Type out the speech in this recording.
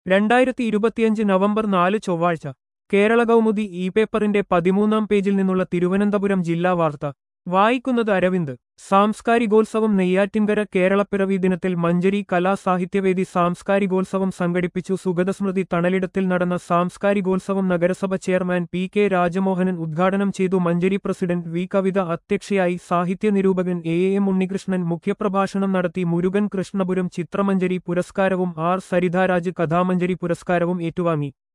രണ്ടായിരത്തി ഇരുപത്തിയഞ്ച് നവംബർ നാല് ചൊവ്വാഴ്ച കേരള കൗമുദി ഇ പേപ്പറിന്റെ പതിമൂന്നാം പേജിൽ നിന്നുള്ള തിരുവനന്തപുരം ജില്ലാ വാർത്ത വായിക്കുന്നത് അരവിന്ദ് സാംസ്കാരികോത്സവം നെയ്യാറ്റിൻകര കേരളപ്പിറവി ദിനത്തിൽ മഞ്ചരി കലാ സാഹിത്യവേദി സാംസ്കാരികോത്സവം സംഘടിപ്പിച്ചു സുഗതസ്മൃതി തണലിടത്തിൽ നടന്ന സാംസ്കാരികോത്സവം നഗരസഭ ചെയർമാൻ പി കെ രാജമോഹനൻ ഉദ്ഘാടനം ചെയ്തു മഞ്ചരി പ്രസിഡന്റ് വി കവിത അധ്യക്ഷയായി സാഹിത്യ നിരൂപകൻ എ എം ഉണ്ണികൃഷ്ണൻ മുഖ്യപ്രഭാഷണം നടത്തി മുരുകൻ കൃഷ്ണപുരം ചിത്രമഞ്ചരി പുരസ്കാരവും ആർ സരിതാരാജ് കഥാമഞ്ചരി പുരസ്കാരവും ഏറ്റുവാങ്ങി